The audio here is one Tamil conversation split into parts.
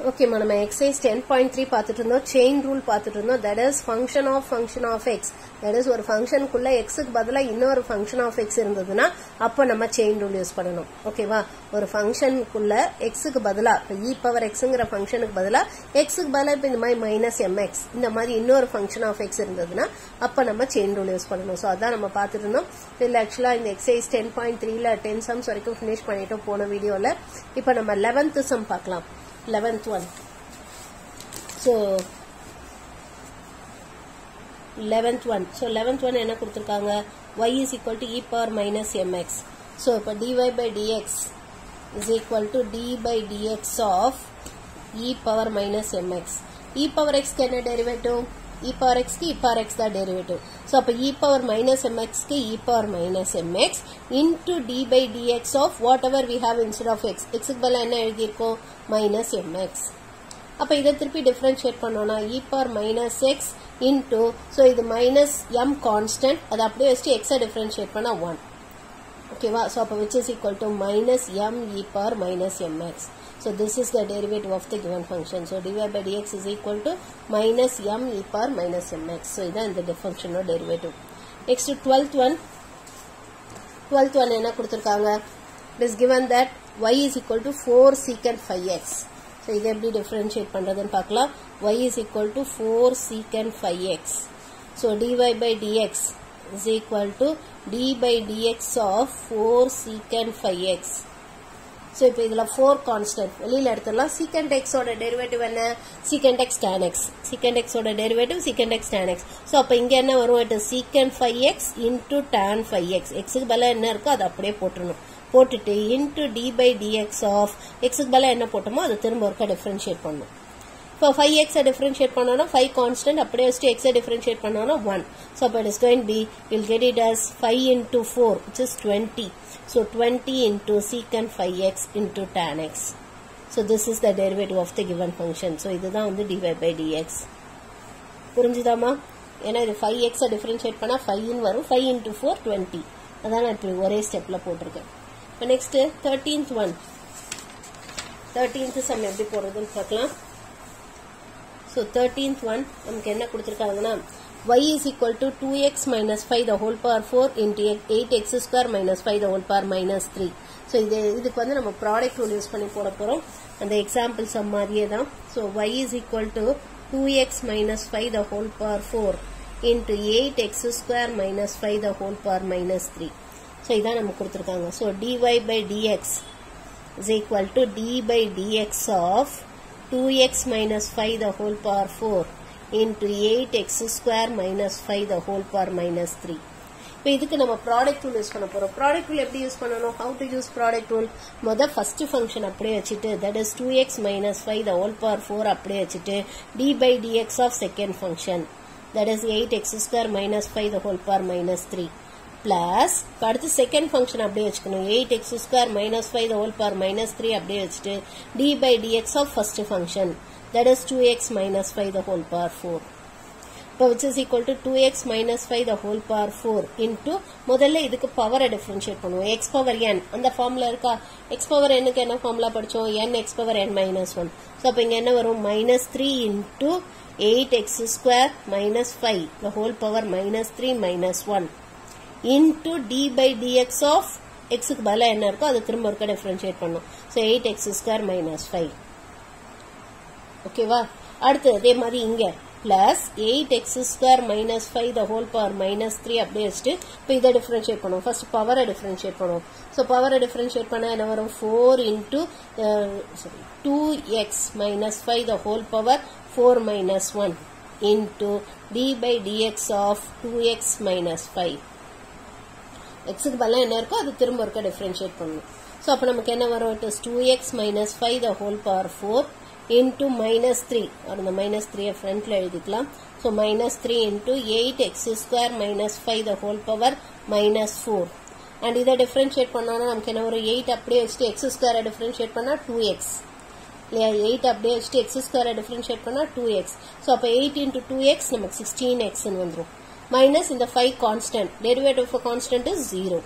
ஓகேம்மா நம்ம எக்ஸைஸ் டென் பாயிண்ட் த்ரீ பார்த்துட்டு இருந்தோம் செயின் ரூல் பார்த்துட்டு இருந்தோம் that is function of function of x that is ஒரு ஃபங்க்ஷனுக்குள்ள எக்ஸுக்கு பதிலாக இன்னொரு ஃபங்க்ஷன் ஆஃப் எக்ஸ் இருந்ததுன்னா அப்போ நம்ம செயின் ரூல் யூஸ் பண்ணணும் ஓகேவா ஒரு ஃபங்க்ஷனுக்குள்ள எக்ஸுக்கு பதிலாக இப்போ இ பவர் எக்ஸுங்கிற ஃபங்க்ஷனுக்கு பதிலாக எக்ஸுக்கு பதிலாக இப்போ இந்த மாதிரி மைனஸ் எம்எக்ஸ் இந்த மாதிரி இன்னொரு ஃபங்க்ஷன் ஆஃப் எக்ஸ் இருந்ததுன்னா அப்போ நம்ம செயின் ரூல் யூஸ் பண்ணணும் ஸோ அதான் நம்ம பார்த்துட்டு இருந்தோம் இதில் ஆக்சுவலாக இந்த எக்ஸைஸ் டென் பாயிண்ட் த்ரீல டென் சம்ஸ் வரைக்கும் ஃபினிஷ் பண்ணிட்டோம் போன வீடியோவில் இப்போ நம்ம லெவன்த் சம் பார்க்கலாம் 11th one so 11th one so 11th one என்ன கொடுத்திருக்காங்க y is equal to e power minus mx so இப்போ dy by dx is equal to d by dx of e power minus mx e power x க்கு என்ன டெரிவேட்டிவ் e power x க்கு e power x தான் டெரிவேட்டிவ் ஸோ அப்போ e power minus mx க்கு e power minus mx into d by dx of whatever we have instead of x x க்கு பதிலா என்ன எழுதியிருக்கோம் minus mx அப்போ இதை திருப்பி டிஃபரன்ஷியேட் பண்ணோம்னா e power minus x into so இது minus m constant அதை அப்படியே வச்சுட்டு x டிஃபரன்ஷியேட் பண்ணா 1 ஓகேவா ஸோ அப்போ which is equal to minus m e power minus mx So this is the derivative of the given function. So dy by dx is equal to minus m e power minus mx. So இதான் இந்த function derivative. Next 12th one. 12th one என்ன கொடுத்திருக்காங்க? It is given that y is equal to 4 secant 5x. So இதை எப்படி differentiate பண்றதுன்னு பார்க்கலாம். y is equal to 4 secant 5x. So dy by dx is equal to d by dx of 4 secant 5x. So இப்போ இதில் ஃபோர் கான்ஸ்டன்ட் வெளியில் எடுத்துடலாம் சீக்கண்ட் எக்ஸோட டெரிவேட்டிவ் என்ன secant x tan x secant எக்ஸோட derivative secant x tan x so அப்போ இங்கே என்ன வரும் it secant five x into tan five x எக்ஸுக்கு பதிலாக என்ன இருக்கோ அதை அப்படியே போட்டுருணும் போட்டுட்டு into d by dx of எக்ஸுக்கு பதிலாக என்ன போட்டோமோ அதை திரும்ப ஒருக்கா டிஃபரன்ஷியேட் பண்ணும் இப்போ ஃபைவ் எக்ஸை டிஃபரன்ஷியேட் பண்ணோம்னா ஃபைவ் கான்ஸ்டன்ட் அப்படியே வச்சுட்டு எக்ஸை டிஃபரன்ஷியேட் பண்ணோம்னா ஒன் ஸோ அப்போ it is going be will get it as five into four which is twenty So 20 into secant 5x into tan x. So this is the derivative of the given function. So இதுதான் வந்து dy by dx. புரிஞ்சுதாமா ஏன்னா இது 5x டிஃபரன்ஷியேட் பண்ணா 5 ன்னு வரும் 5 into 4 20 அதான் நான் இப்படி ஒரே ஸ்டெப்ல போட்டிருக்கேன் இப்போ next thirteenth one thirteenth sum எப்படி போடுறதுன்னு பார்க்கலாம் ஸோ தேர்ட்டீன்த் ஒன் நமக்கு என்ன கொடுத்துருக்காங்கன்னா y is equal to 2x minus 5 the whole power 4 into 8x square minus 5 the whole power minus 3 so இது இதுக்கு வந்து நம்ம ப்ராடக்ட் ரூல் யூஸ் பண்ணி போட போகிறோம் அந்த எக்ஸாம்பிள் சம் மாதிரியே தான் so y is equal to 2x minus 5 the whole power 4 into 8x square minus 5 the whole power minus 3 so இதான் நமக்கு கொடுத்துருக்காங்க so dy by dx is equal to d by dx of 2x minus 5 the whole power 4 into 8x square minus 5 the whole power minus 3. இப்போ இதுக்கு நம்ம ப்ராடக்ட் ரூல் யூஸ் பண்ண போறோம் ப்ராடக்ட் ரூல் எப்படி யூஸ் பண்ணணும் how to use product rule முத ஃபர்ஸ்ட் ஃபங்க்ஷன் அப்படியே வச்சுட்டு that is two x minus five the whole power four அப்படியே வச்சுட்டு d by dx of second function that is eight x square minus five the whole power minus three plus அடுத்து செகண்ட் ஃபங்க்ஷன் அப்படியே வச்சுக்கணும் eight x square minus five the whole power minus three அப்படியே வச்சுட்டு d by dx of first function that is 2x minus 5 the whole power 4. இப்போ which is equal to 2x minus 5 the whole power 4 into முதல்ல இதுக்கு பவரை டிஃபரன்ஷியேட் பண்ணுவோம் x பவர் n அந்த ஃபார்முலா இருக்கா x பவர் n க்கு என்ன ஃபார்முலா படிச்சோம் n x power n minus one so அப்போ இங்கே என்ன வரும் minus three into eight x square minus five the whole power minus three minus one into d by dx of எக்ஸுக்கு பதிலாக என்ன இருக்கோ அதை திரும்ப ஒருக்க டிஃபரன்ஷியேட் பண்ணும் so eight x square minus five ஓகேவா அடுத்து அதே மாதிரி இங்க plus eight x square minus five the whole power minus three அப்படியே வச்சுட்டு இப்போ இதை டிஃபரன்ஷியேட் பண்ணுவோம் ஃபர்ஸ்ட் பவரை டிஃபரன்ஷியேட் பண்ணுவோம் ஸோ பவரை டிஃபரன்ஷியேட் பண்ண என்ன வரும் four into sorry two x minus five the whole power four minus one into d by dx of two x minus five எக்ஸுக்கு பதிலாக என்ன இருக்கோ அது திரும்ப இருக்க டிஃபரன்ஷியேட் பண்ணணும் ஸோ அப்போ நமக்கு என்ன வரும் it is two x minus five the whole power four into minus 3 or the minus 3 front la எழுதிக்கலாம் so minus 3 into 8x square minus 5 the whole power minus 4 and இதை differentiate பண்ணோம்னா நமக்கு என்ன ஒரு 8 அப்படியே வச்சுட்டு x square differentiate பண்ணா 2x இல்லையா 8 அப்படியே வச்சுட்டு x square differentiate பண்ணா 2x so அப்போ 8 into 2x நமக்கு 16x வந்துரும் minus இந்த 5 constant derivative of a constant is 0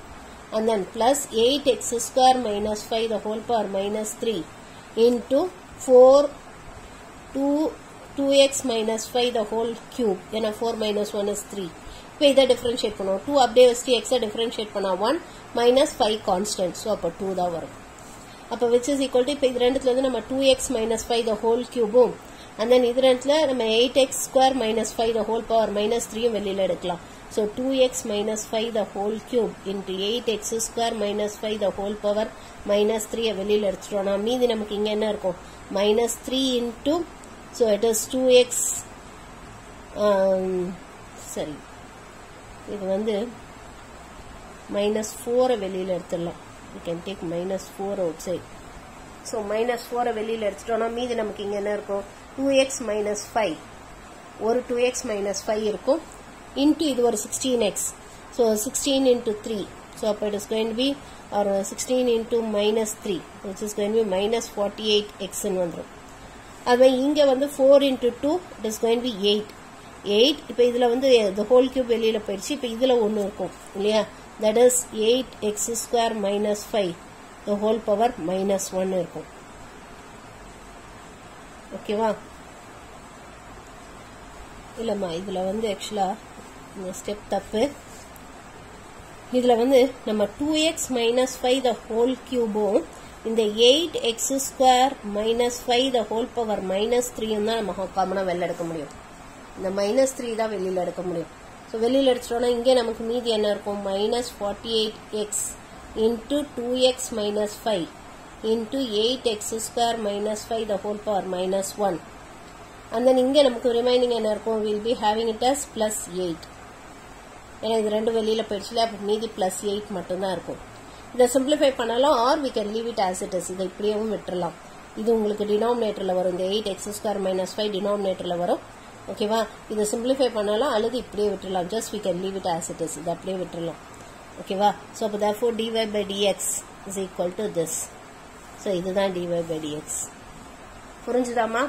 and then plus 8x square minus 5 the whole power minus 3 into 4 2 2x minus 5 the whole cube ஏன்னா 4 minus 1 is 3 இப்போ இதை differentiate பண்ணுவோம் 2 அப்படியே வச்சுட்டு x differentiate பண்ணா 1 minus 5 constant so அப்போ 2 தான் வரும் அப்போ which is equal to இப்போ இது ரெண்டுத்துல வந்து நம்ம 2x minus 5 the whole cubeம் and then இது ரெண்டுல நம்ம 8x square minus 5 the whole power minus 3 வெளியில எடுக்கலாம் so 2x minus 5 the whole cube into 8x square minus 5 the whole power minus 3 வெளியில எடுத்துட்டோம்னா மீதி நமக்கு இங்க என்ன இருக்கும் minus 3 into so it is 2x um, சரி இது வந்து மைனஸ் ஃபோரை வெளியில் எடுத்துடலாம் you can take minus four outside so minus ஃபோரை வெளியில் எடுத்துட்டோம்னா மீதி நமக்கு இங்கே என்ன இருக்கும் டூ எக்ஸ் மைனஸ் ஃபைவ் ஒரு டூ எக்ஸ் மைனஸ் ஃபைவ் இருக்கும் இன்ட்டு இது ஒரு sixteen x so sixteen into three so அப்போ இட் இஸ் கோயின் பி ஒரு sixteen into minus three which is going be minus forty eight எக்ஸ்ன்னு வந்துடும் அதுவே இங்கே வந்து four into two it is going B eight eight இப்போ இதில் வந்து த ஹோல் கியூப் வெளியில் போயிடுச்சு இப்போ இதில் ஒன்று இருக்கும் இல்லையா that is eight x square minus five the whole power minus one இருக்கும் ஓகேவா இல்லைம்மா இதில் வந்து ஆக்சுவலாக இந்த ஸ்டெப் தப்பு இதில் வந்து நம்ம two x minus five the whole கியூபும் இந்த eight x square minus five the whole power minus த்ரீயும் தான் நம்ம காமனாக வெளில எடுக்க முடியும் இந்த மைனஸ் த்ரீ தான் வெளியில் எடுக்க முடியும் ஸோ வெளியில் எடுத்துட்டோம்னா இங்கே நமக்கு மீதி என்ன இருக்கும் minus forty eight x into two x minus five into eight x square minus five the whole power minus one and then இங்கே நமக்கு ரிமைனிங் என்ன இருக்கும் will be having it as plus eight ஏன்னா இது ரெண்டு வெளியில் போயிடுச்சுல அப்போ மீதி பிளஸ் எயிட் மட்டும்தான் இருக்கும் இதை சிம்பிளிஃபை பண்ணாலும் or we can leave it as it is இதை இப்படியேவும் விட்டுறலாம் இது உங்களுக்கு டினாமினேட்டரில் வரும் இந்த eight x square minus five டினாமினேட்டரில் வரும் ஓகேவா இதை சிம்பிளிஃபை பண்ணாலும் அல்லது இப்படியே விட்டுடலாம் just we can leave it as it is இது அப்படியே விட்டுடலாம் ஓகேவா ஸோ அப்போ therefore dy by dx is equal to this so இதுதான் டிவை பை டிஎக்ஸ் புரிஞ்சுதாமா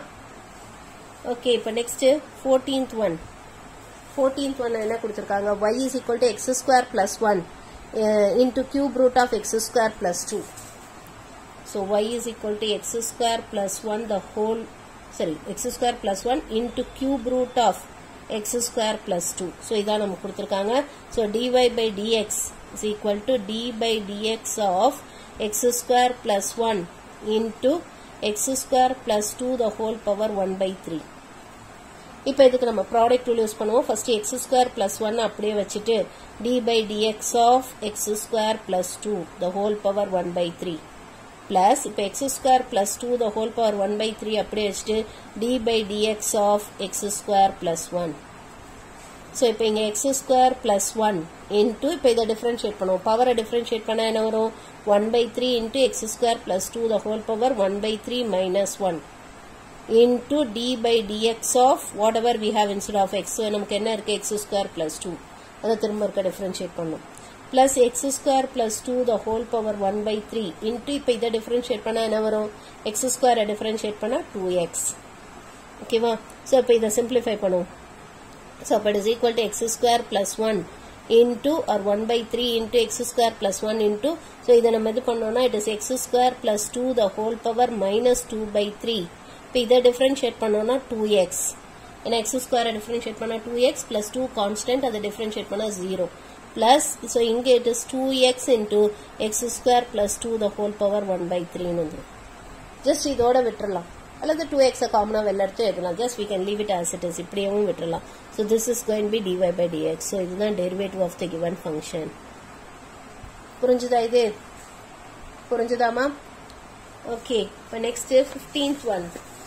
ஓகே இப்போ next fourteenth one fourteenth one என்ன கொடுத்துருக்காங்க y is equal to x square plus one into cube root of x square plus two so y is equal to x square plus one the whole sorry x square plus 1 into cube root of x square plus 2 so இதான் நமக்கு கொடுத்திருக்காங்க so dy by dx is equal to d by dx of x square plus 1 into x square plus 2 the whole power 1 by 3 இப்போ இதுக்கு நம்ம ப்ராடக்ட் ரூல் யூஸ் பண்ணுவோம் first x square plus one அப்படியே வச்சுட்டு d by dx of x square plus two the whole power one by three plus இப்போ x square plus two the whole power one by three அப்படியே வச்சுட்டு d by dx of x square plus one so இப்போ இங்கே x square plus one into இப்போ இதை டிஃப்ரென்ஷியேட் பண்ணுவோம் பவரை டிஃப்ரென்ஷியேட் பண்ணால் என்ன வரும் one by three into x square plus two the whole power one by three minus one into d by dx of whatever we have instead of x நமக்கு என்ன இருக்குது எக்ஸ் ஸ்கொயர் பிளஸ் டூ அதை திரும்ப இருக்க டிஃப்ரென்ஷியேட் பண்ணும் plus x square plus 2 the whole power 1 by 3 into இப்போ இதை differentiate பண்ணா என்ன வரும் x square differentiate பண்ணா 2x ஓகேவா ஸோ இப்போ இதை simplify பண்ணுவோம் ஸோ அப்போ it is equal to x square plus 1 into or 1 by 3 into x square plus 1 into so இதை நம்ம இது பண்ணோம்னா it is x square plus 2 the whole power minus 2 by 3 இப்போ இதை differentiate பண்ணோம்னா 2x ஏன்னா x square differentiate பண்ணா 2x plus 2 constant அதை differentiate பண்ணா 0 plus so இங்க it is 2x into x square plus 2 the whole power 1 by 3 னு வந்துரும் just இதோட விட்டுறலாம் அல்லது 2x காமனா வெளில எடுத்து எழுதலாம் just we can leave it as it is இப்படியேவும் விட்டுறலாம் so this is going to be dy by dx so இதுதான் derivative of the given function புரிஞ்சுதா இது புரிஞ்சுதாமா ஓகே இப்போ next 15th one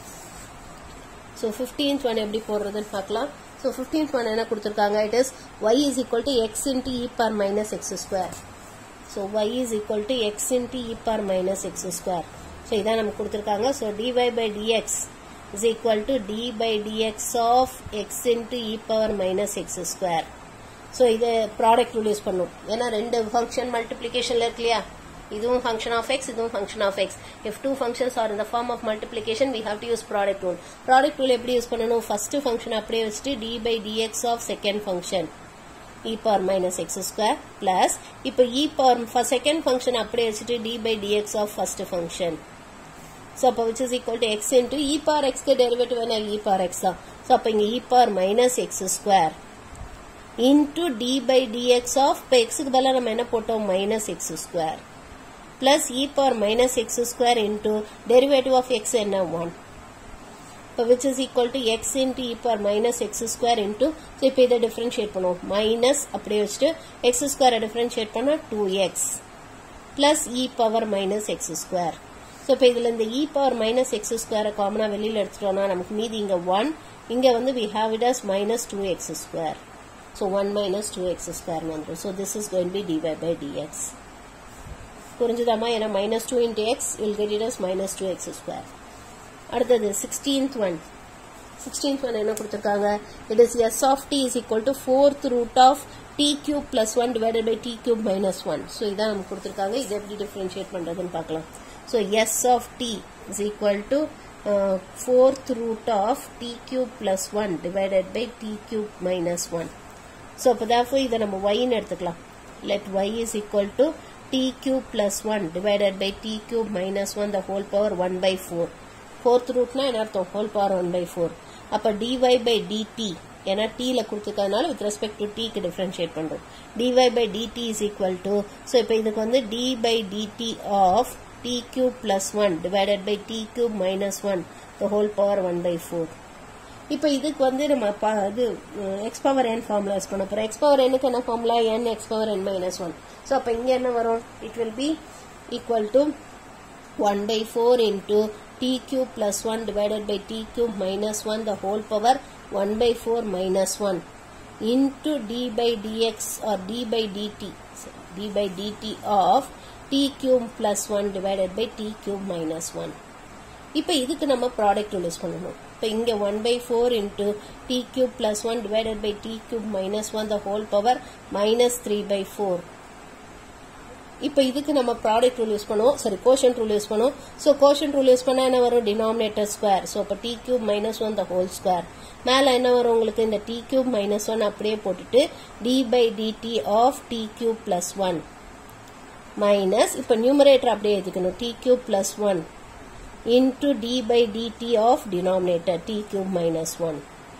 so 15th one எப்படி போடுறதுன்னு பார்க்கலாம் ஸோ ஃபிஃப்டீன்த் ஒன் என்ன கொடுத்துருக்காங்க it is y is equal to x into e power minus x square so y is equal to x into e power minus x square so இதான் நமக்கு கொடுத்துருக்காங்க so dy by dx is equal to d by dx of x into e power minus x square so இது ப்ராடக்ட் ரூல் யூஸ் பண்ணும் ஏன்னா ரெண்டு ஃபங்க்ஷன் மல்டிப்ளிகேஷனில் இருக்கு இல்லையா இதுவும் ஃபங்க்ஷன் ஆஃப் எக்ஸ் இதுவும் function of x if two functions are இந்த form of multiplication we have to use product rule product rule எப்படி யூஸ் பண்ணணும் ஃபர்ஸ்ட் ஃபங்க்ஷன் அப்படியே வச்சுட்டு d by dx of second function e power minus x square plus இப்போ இ பவர் செகண்ட் ஃபங்க்ஷன் அப்படியே வச்சுட்டு d by dx of first function so அப்போ which is equal to x into e power எக்ஸ்க்கு டெரிவேட்டிவ் என்ன இ பார் எக்ஸ் தான் ஸோ அப்போ இங்கே e power minus x square into d by dx of இப்போ எக்ஸுக்கு பதிலாக நம்ம என்ன போட்டோம் minus x square plus e power minus x square into derivative of x என்ன ஒன் இப்போ which is equal to x into e power minus x square into so இப்போ இதை டிஃப்ரென்ஷியேட் பண்ணுவோம் மைனஸ் அப்படியே வச்சுட்டு எக்ஸ் ஸ்கொயரை டிஃப்ரென்ஷியேட் பண்ணால் two x plus e power minus x square so இப்போ இதில் இந்த இ பவர் மைனஸ் எக்ஸ் ஸ்கொயரை காமனாக வெளியில் எடுத்துட்டோம்னா நமக்கு மீதி இங்கே ஒன் இங்கே வந்து we have it as minus two x square so one minus two x ஸ்கொயர்னு வந்துடும் so this is going be dy by dx புரிஞ்சுதாமா ஏன்னா minus two into x will get it as minus two x square அடுத்தது சிக்ஸ்டீன்த் ஒன் சிக்ஸ்டீன்த் ஒன் என்ன கொடுத்துருக்காங்க it is s of t is equal to fourth root of t cube plus one divided by t cube minus one so இதான் நமக்கு கொடுத்துருக்காங்க இதை எப்படி டிஃப்ரென்ஷியேட் பண்ணுறதுன்னு பார்க்கலாம் so s of t is equal to fourth root of t cube plus one divided by t cube minus one so அப்போ தான் இதை நம்ம ஒய்ன்னு எடுத்துக்கலாம் let y is equal to t cube plus one divided by t cube minus one the whole power one by four fourth ரூட்னா என்ன அர்த்தம் whole power one by four அப்போ டிஒய் பை டிடி ஏன்னா டீல கொடுத்துருக்கறதுனால வித் ரெஸ்பெக்ட் டு டீக்கு டிஃபரன்ஷியேட் பண்றோம் dy by dt is equal to so இப்போ இதுக்கு வந்து d by dt of t cube plus one divided by t cube minus one the whole power one by four இப்போ இதுக்கு வந்து நம்ம ப- இது x power n formula use பண்ண போறோம் எக்ஸ் பவர் என்னக்கு என்ன formula n x power n minus one so அப்போ இங்கே என்ன வரும் it will B equal to 1 by 4 into t cube plus 1 divided by t cube minus 1 the whole power 1 by 4 minus 1 into d by dx or d by dt sorry, d by dt of t cube plus 1 divided by t cube minus 1 இப்போ இதுக்கு நம்ம ப்ராடக்ட் யூஸ் பண்ணணும் இப்போ இங்கே one by four into t cube plus one divided by t cube minus one the whole power minus three by four இப்போ இதுக்கு நம்ம ப்ராடக்ட் ரூல் யூஸ் பண்ணுவோம் சாரி கோஷன் ரூல் யூஸ் பண்ணுவோம் ஸோ கோஷன் ரூல் யூஸ் பண்ணால் என்ன வரும் டினாமினேட்டர் ஸ்கொயர் ஸோ அப்போ t cube minus one the whole square மேலே என்ன வரும் உங்களுக்கு இந்த டி கியூப் மைனஸ் ஒன் அப்படியே போட்டுட்டு d by dt of t cube plus one minus இப்போ நியூமரேட்டர் அப்படியே எழுதிக்கணும் t cube plus one into d by dt of denominator t cube minus one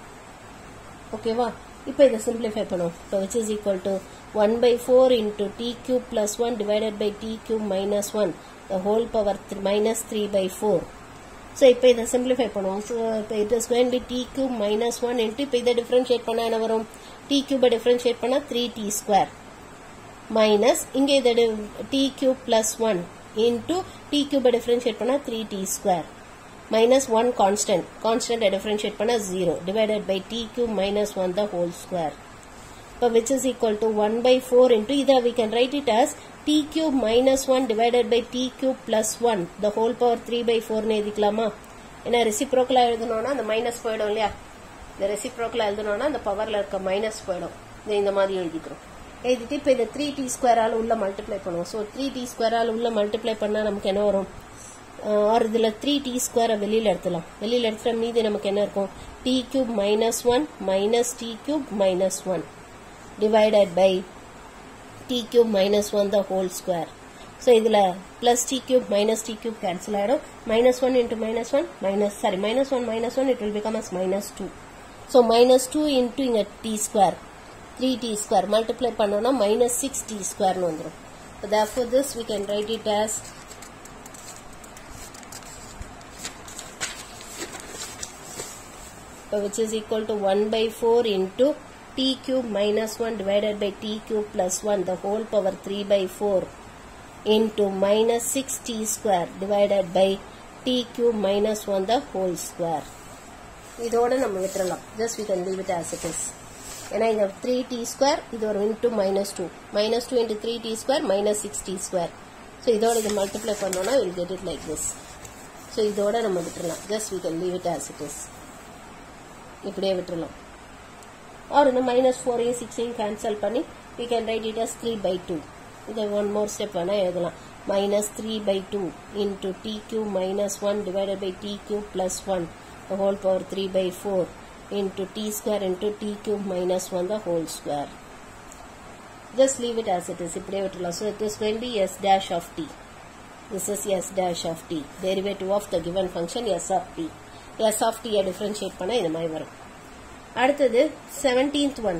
ஓகேவா இப்போ இதை சிம்பிளிஃபை பண்ணுவோம் இப்போ which is equal to one by four into t cube plus one divided by t cube minus one the whole power minus three by four so இப்போ இதை சிம்பிளிஃபை பண்ணுவோம் ஸோ இப்போ it is going by t cube minus one into இப்போ இதை டிஃப்ரென்ஷியேட் பண்ணால் என்ன வரும் டி கியூபை டிஃப்ரென்ஷியேட் பண்ணால் த்ரீ டி ஸ்கொயர் மைனஸ் இங்கே இதை t cube plus one into t கியூபை டிஃப்ரென்ஷியேட் பண்ணால் three t square minus 1 constant. Constant I differentiate பண்ணா 0 divided by t cube minus 1 the whole square. இப்போ which is equal to 1 by 4 into either we can write it as t cube minus 1 divided by t cube plus 1 the whole power 3 by 4 னு எழுதிக்கலாமா ஏன்னா ரெசிப்ரோக்கலா எழுதணும்னா அந்த மைனஸ் போயிடும் இல்லையா இந்த ரெசிப்ரோக்கலா எழுதணும்னா அந்த பவர்ல இருக்க மைனஸ் போயிடும் இதை இந்த மாதிரி எழுதிக்கிறோம் எழுதிட்டு இப்போ இதை த்ரீ டி ஸ்கொயரால் உள்ள மல்டிப்ளை பண்ணுவோம் ஸோ த்ரீ டி ஸ்கொயரால் உள்ள மல்டிப்ளை பண்ணால் நமக்கு என்ன வரும் ஆர் இதில் த்ரீ டி ஸ்கொயரை வெளியில் எடுத்துலாம் வெளியில் எடுத்துகிற மீதி நமக்கு என்ன இருக்கும் t cube minus one minus t cube minus one divided by t cube minus one the whole square so இதில் plus t cube minus t cube cancel ஆகிடும் minus one into minus one minus sorry minus one minus one it will become as minus two so minus two into இங்கே t square three t square multiply பண்ணோம்னா மைனஸ் சிக்ஸ் டி ஸ்கொயர்னு வந்துடும் therefore this we can write it as which is equal to 1 by 4 into t cube minus 1 divided by t cube plus 1 the whole power 3 by 4 into minus 6 t square divided by t cube minus 1 the whole square இதோட நம்ம விட்டுறலாம் just we can leave it as it is ஏன்னா இங்க 3t square இது ஒரு into minus 2 minus 2 into 3t square minus 6t square so இதோட இது multiply பண்ணோம்னா we'll get it like this so இதோட நம்ம விட்டுறலாம் just we can leave it as it is இப்படியே விட்டுறலாம் ஆர் இந்த மைனஸ் ஃபோரையும் சிக்ஸையும் கேன்சல் பண்ணி we can write it as three by two இதை ஒன் மோர் ஸ்டெப் வேணால் எழுதலாம் minus three by two into t cube minus one divided by t cube plus one the whole power three by four into t square into t cube minus one the whole square just leave it as it is இப்படியே விட்டுலாம் so it is going be s dash of t this is s dash of t derivative of the given function s of t s of t யை differentiate பண்ண இது மாதிரி வரும் அடுத்தது 17th one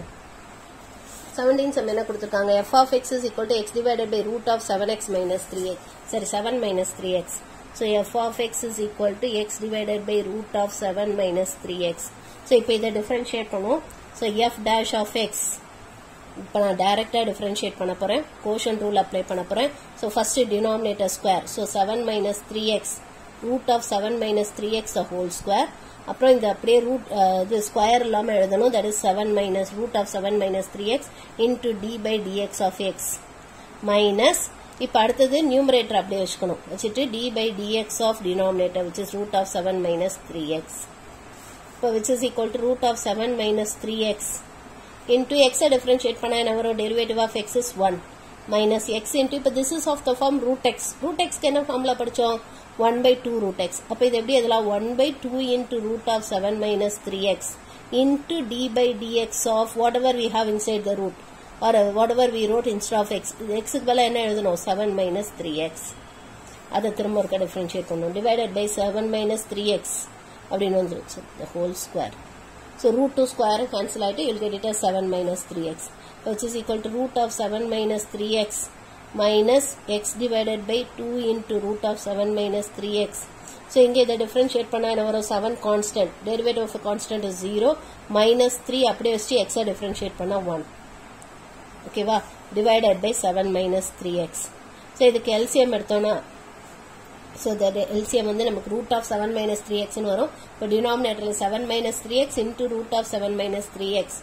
17 சம் என்ன கொடுத்துருக்காங்க f of x is equal to x divided by root of 7x minus 3x சரி 7 minus 3x so f of x is equal to x divided by root of 7 minus 3x so இப்போ இதை differentiate பண்ணுவோம் so f dash of x இப்போ நான் டைரக்டாக டிஃபரன்ஷியேட் பண்ண போகிறேன் கோஷன் ரூல் அப்ளை பண்ண போகிறேன் so first denominator square so seven minus three x root of seven minus three x a whole square அப்புறம் இந்த அப்படியே ரூட் இது ஸ்கொயர் இல்லாமல் எழுதணும் that is seven minus root of seven minus three x into d by dx of x minus இப்போ அடுத்தது நியூமரேட்டர் அப்படியே வச்சுக்கணும் வச்சுட்டு d by dx of denominator which is root of seven minus three x இப்போ which is equal to root of seven minus three x into x differentiate பண்ணா என்ன வரும் derivative of x is 1 minus x into இப்போ this is of the form root x root x க்கு என்ன ஃபார்முலா படிச்சோம் 1 by 2 root x அப்ப இது எப்படி எழுதலாம் 1 by 2 into root of 7 minus 3x into d by dx of whatever we have inside the root or uh, whatever we wrote instead of x x க்கு பதிலா என்ன எழுதணும் 7 minus 3x அதை திரும்ப ஒருக்க differentiate பண்ணணும் divided by 7 minus 3x அப்படின்னு வந்துருச்சு the whole square So root 2 square cancel out, you'll get it as 7 minus 3x, which is equal to root of 7 minus 3x minus x divided by 2 into root of 7 minus 3x. So இங்கே இதை differentiate பண்ணா என்ன வரும் 7 constant, derivative of a constant is 0, minus 3 அப்படியே வச்சு x differentiate பண்ணா 1. ஓகேவா divided by 7 minus 3x. So இதுக்கு LCM எடுத்தோம்னா ஸோ தட் எல்சிஎம் வந்து நமக்கு root of seven minus three எக்ஸ்னு வரும் இப்போ டினாமினேட்டரில் seven minus three x into root of seven minus three x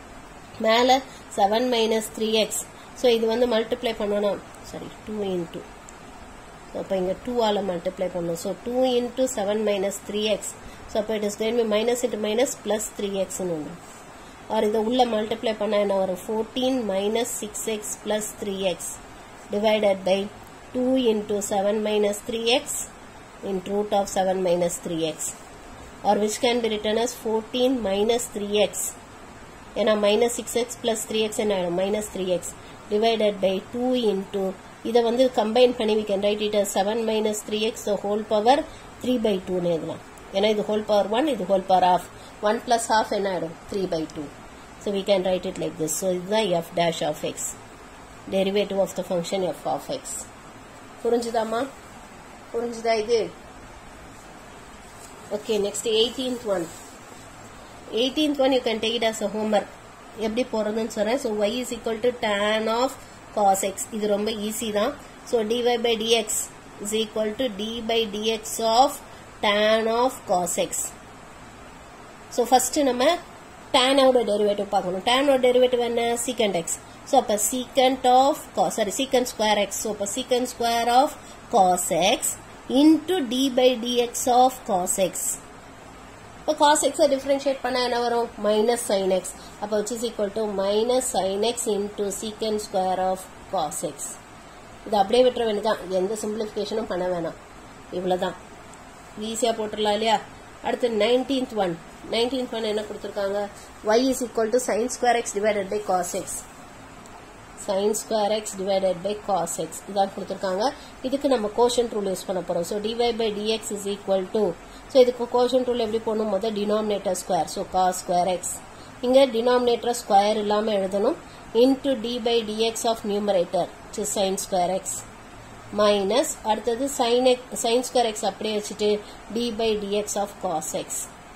மேலே seven minus three x so இது வந்து மல்டிப்ளை பண்ணணும் சாரி டூ இன்டூ அப்போ இங்கே டூவால் மல்டிப்ளை பண்ணணும் so two into seven minus three x so அப்போ it is going be minus into minus plus three எக்ஸ்னு ஒன்று ஆர் இதை உள்ள மல்டிப்ளை பண்ணால் என்ன வரும் fourteen minus six x plus three x divided by 2 into 7 minus 3x into root of 7 minus 3x or which can be written as 14 minus 3x ஏன்னா minus 6x plus 3x என்ன ஆயிடும் minus 3x divided by 2 into இதை வந்து combine பண்ணி we can write it as 7 minus 3x the whole power 3 by 2 னு எழுதலாம் ஏன்னா இது whole power 1 இது whole power half 1 plus half என்ன ஆயிடும் 3 by 2 so we can write it like this so இதுதான் f dash of x derivative of the function f of x புரிஞ்சுதாமா புரிஞ்சுதா இது okay next eighteenth one eighteenth one you can take it as a homework எப்படி போறதுன்னு சொல்றேன் so y is equal to tan of cos x இது ரொம்ப ஈஸி தான் so dy by dx is equal to d by dx of tan of cos x so first நம்ம டேனோட டெரிவேட்டிவ் பார்க்கணும் டேனோட டெரிவேட்டிவ் என்ன சீக்கண்ட் எக்ஸ் ஸோ அப்போ secant of sorry secant square x so அப்போ secant square of cos x into d by dx of cos x இப்போ காஸ் எக்ஸை டிஃபரன்ஷியேட் பண்ணால் என்ன வரும் மைனஸ் சைன் எக்ஸ் அப்போ which is equal to minus sine x into secant square of cos x இது அப்படியே விட்டுற வேண்டியதான் எந்த சிம்பிளிஃபிகேஷனும் பண்ண வேணாம் இவ்வளோதான் ஈஸியாக போட்டுடலாம் இல்லையா அடுத்து நைன்டீன்த் ஒன் நைன்டீன்த் ஒன் என்ன கொடுத்துருக்காங்க y is equal to sine square x divided by cos x sin square x divided by cos x இதான் கொடுத்துருக்காங்க இதுக்கு நம்ம கோஷன் ரூல் யூஸ் பண்ண போறோம் so dy by dx is equal to so இதுக்கு கோஷன் ரூல் எப்படி போகணும் முதல் denominator square so cos square x இங்க டினாமினேட்டர் ஸ்கொயர் இல்லாம எழுதணும் into d by dx of numerator which is sin square x minus அடுத்தது sin x sin square x அப்படியே வச்சுட்டு d by dx of cos x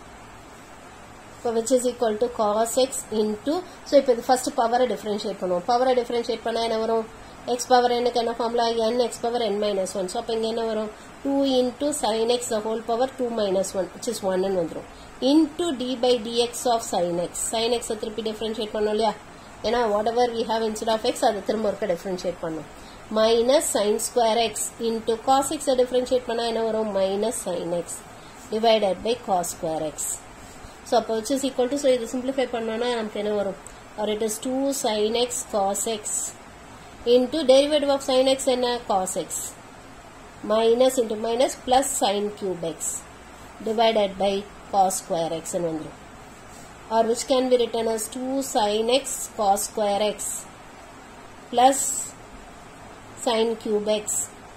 இப்போ which is equal to cos x into so இப்போ இது ஃபர்ஸ்ட் பவரை டிஃபரன்ஷியேட் பண்ணுவோம் பவரை டிஃபரன்ஷியேட் பண்ணால் என்ன வரும் எக்ஸ் பவர் என்னக்கு என்ன formula n x power n minus one so அப்போ இங்கே என்ன வரும் two into sine x the whole power two minus one which is ஒன்னு வந்துடும் into d by dx of sine x sine எக்ஸை திருப்பி டிஃபரன்ஷியேட் பண்ணோம் இல்லையா ஏன்னா whatever we have instead of x அதை திரும்ப ஒருக்க டிஃபரன்ஷியேட் பண்ணும் minus sine square x into cos எக்ஸை டிஃபரன்ஷியேட் பண்ணால் என்ன வரும் minus sine X divided by cos square x so அப்போ which is equal to so இது சிம்பிளிஃபை பண்ணோன்னா நமக்கு என்ன வரும் or it is two sine x cos x into derivative of sine x என்ன cos x minus into minus plus sine cube x divided by cos square எக்ஸ்ன்னு வந்துடும் or which can be written as two sine x cos square x plus sine cube x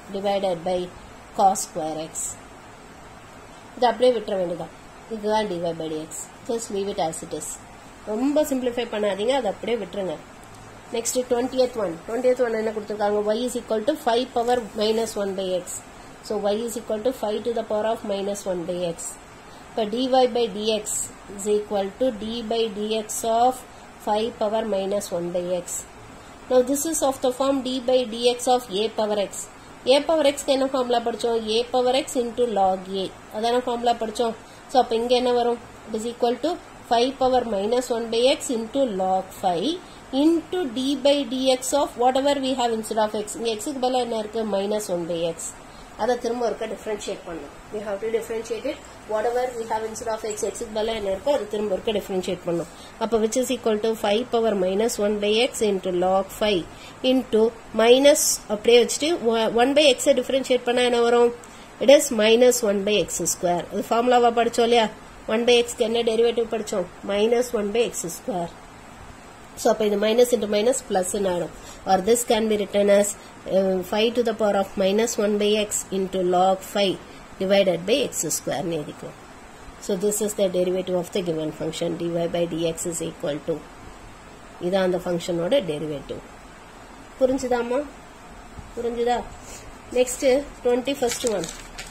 divided by cos square x இது அப்படியே விட்டுற வேண்டியதான் இதுதான் dy by dx just leave it as it is ரொம்ப சிம்பிளிஃபை பண்ணாதீங்க அதை அப்படியே விட்டுருங்க next twentieth one twentieth one என்ன கொடுத்துருக்காங்க y is equal to five power minus one by x so y is equal to five to the power of minus one by x இப்போ dy by dx is equal to d by dx of five power minus one by x Now this is of the form d by dx of a power x. a power x என்ன ஃபார்முலா படிச்சோம் a power x into log a அதான ஃபார்முலா படிச்சோம் ஸோ அப்போ இங்கே என்ன வரும் it is equal to five power minus one by x into log five into d by dx of whatever we have instead of x இங்கே எக்ஸுக்கு பதிலாக என்ன இருக்கு மைனஸ் ஒன் பை எக்ஸ் அதை திரும்ப ஒருக்க டிஃபரன்ஷியேட் பண்ணணும் we have to differentiate it whatever we have instead of x எக்ஸுக்கு பதிலாக என்ன இருக்கோ அது திரும்ப ஒருக்க டிஃபரன்ஷியேட் பண்ணணும் அப்போ which is equal to five power minus one by x into log five into minus அப்படியே வச்சுட்டு ஒன் பை எக்ஸை டிஃபரன்ஷியேட் பண்ணால் என்ன வரும் it is minus one by x square அது ஃபார்முலாவா படிச்சோம் இல்லையா ஒன் பை எக்ஸ்க்கு என்ன டெரிவேட்டிவ் படிச்சோம் minus one by x square so அப்போ இது மைனஸ் இன்ட்டு மைனஸ் பிளஸ் ஆகிடும் or this can be written as five to the power of minus one by x into log five divided by x ஸ்கொயர்னு எழுதிக்கும் so this is the derivative of the given function dy by dx is equal to இதான் அந்த ஃபங்க்ஷனோட டெரிவேட்டிவ் புரிஞ்சுதாம்மா புரிஞ்சுதா next twenty first one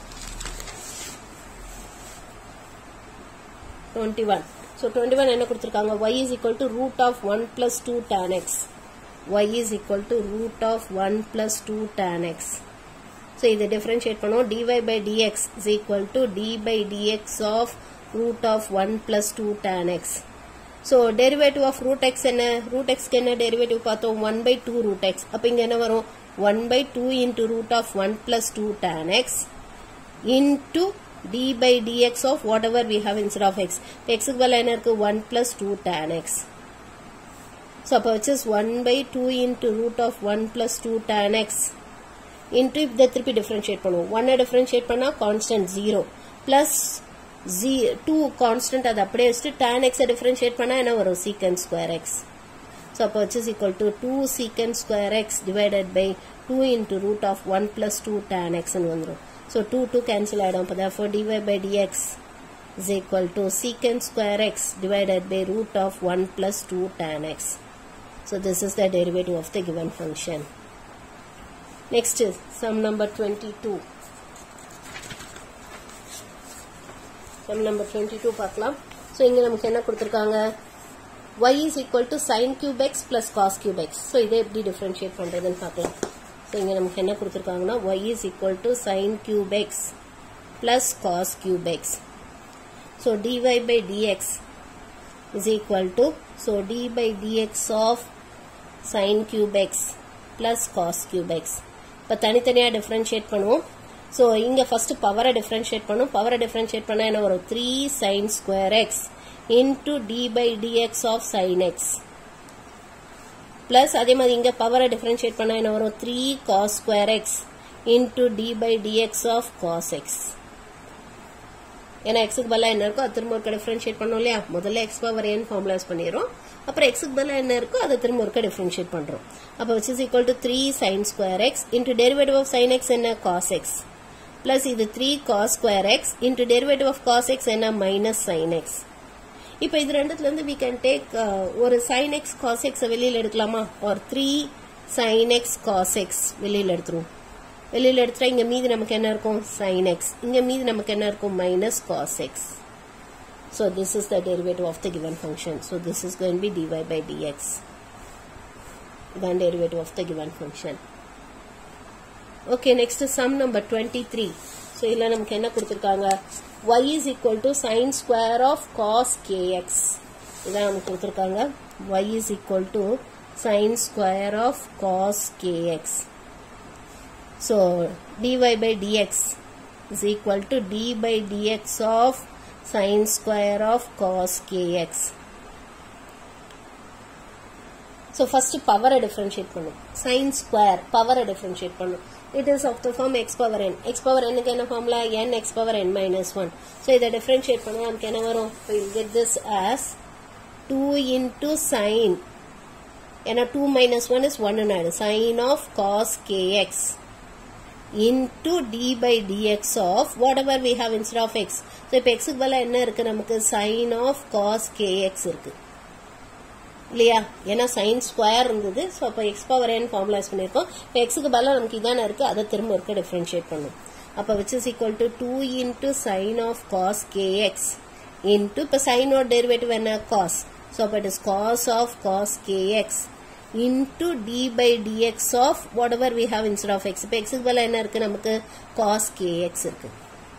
twenty one so twenty one என்ன கொடுத்துருக்காங்க y is equal to root of one plus two tan x y is equal to root of one plus two tan x so இதை டிஃபரன்ஷியேட் பண்ணுவோம் dy by dx is equal to d by dx of root of one plus two tan x so derivative of root x என்ன ரூட் எக்ஸ்க்கு என்ன டெரிவேட்டிவ் பார்த்தோம் one by two root x அப்போ இங்கே என்ன வரும் one by two into root of one plus two tan x into d by dx of whatever we have instead of x. இப்போ x க்கு பதிலா என்ன இருக்கு 1 plus 2 tan x. So அப்போ which is 1 by 2 into root of 1 plus 2 tan x into இதை திருப்பி differentiate பண்ணுவோம் 1 differentiate பண்ணா constant 0 plus 2 constant அது அப்படியே வச்சுட்டு tan x differentiate பண்ணா என்ன வரும் secant square x. So அப்போ which is equal to 2 secant square x divided by 2 into root of 1 plus 2 tan x ன்னு வந்துரும். So 2 2 cancel ஆயிடும் அப்போ therefore dy by dx is equal to secant square x divided by root of 1 plus 2 tan x. So this is the derivative of the given function. Next is sum number 22. Sum number 22 பார்க்கலாம் ஸோ இங்கே நமக்கு என்ன கொடுத்துருக்காங்க y is equal to sin cube x plus cos cube x. So இதை எப்படி differentiate பண்ணுறதுன்னு பார்க்கலாம் ஸோ இங்கே நமக்கு என்ன கொடுத்துருக்காங்கன்னா y is equal to sin cube x plus cos cube x. So dy by dx is equal to so d by dx of sin cube x plus cos cube x. இப்போ தனித்தனியாக டிஃப்ரென்ஷியேட் பண்ணுவோம் ஸோ இங்கே ஃபர்ஸ்ட் பவரை டிஃப்ரென்ஷியேட் பண்ணும் பவரை டிஃப்ரென்ஷியேட் பண்ணால் என்ன வரும் three sine square x into d by dx of sine x plus அதே மாதிரி இங்கே பவரை டிஃபரன்ஷியேட் பண்ணால் என்ன வரும் three cos square x into d by dx of cos x ஏன்னா எக்ஸுக்கு பதிலாக என்ன இருக்கோ அது திரும்ப ஒருக்க டிஃபரன்ஷியேட் பண்ணோம் இல்லையா முதல்ல எக்ஸ் பவர் என் ஃபார்முலாஸ் பண்ணிடுறோம் அப்புறம் எக்ஸுக்கு பதிலாக என்ன இருக்கோ அதை திரும்ப ஒருக்க டிஃபரன்ஷியேட் பண்ணுறோம் அப்போ which is equal to three sine square x into derivative of sine x என்ன காஸ் எக்ஸ் பிளஸ் இது three cos square x into derivative of cos x என்ன மைனஸ் சைன் எக்ஸ் இப்போ இது ரெண்டுத்துல இருந்து வி கேன் டேக் ஒரு சைன் எக்ஸ் காஸ் எக்ஸ் வெளியில எடுக்கலாமா ஒரு three sine x cos x வெளியில எடுத்துருவோம் வெளியில எடுத்துட்டா இங்க மீதி நமக்கு என்ன இருக்கும் சைன் எக்ஸ் இங்க மீதி நமக்கு என்ன இருக்கும் minus cos x so this is the derivative of the given function so this is going be dy by dx இதான் derivative of the given function okay next sum number twenty three so இதில் நமக்கு என்ன கொடுத்துருக்காங்க y is equal to sin square of cos kx இதான் நமக்கு கொடுத்துருக்காங்க y is equal to sin square of cos kx so dy by dx is equal to d by dx of sin square of cos kx so first power differentiate பண்ணும் sin square power differentiate பண்ணும் it is of the form x power n x power n க்கு என்ன formula n x power n minus 1 so இதை differentiate பண்ணா நமக்கு என்ன வரும் we will get this as 2 into sin ஏன்னா 2 minus 1 is 1 ஆயிடும் sin of cos kx into d by dx of whatever we have instead of x so இப்போ x க்கு பதிலா என்ன இருக்கு நமக்கு sin of cos kx இருக்கு இல்லையா ஏன்னா சைன் ஸ்கொயர் இருந்தது ஸோ அப்போ எக்ஸ் பவர் என் ஃபார்முலைஸ் பண்ணியிருக்கோம் இப்போ எக்ஸுக்கு பதிலாக நமக்கு இதான இருக்கு அதை திரும்ப இருக்க டிஃப்ரென்ஷியேட் பண்ணும் அப்போ which is equal to two into sine of cos kx into இப்போ சைனோட டெரிவேட்டிவ் என்ன காஸ் ஸோ அப்போ it is cos of cos kx into d by dx of whatever we have instead of x இப்போ எக்ஸுக்கு பதிலாக என்ன இருக்கு நமக்கு காஸ் கேஎக்ஸ் இருக்கு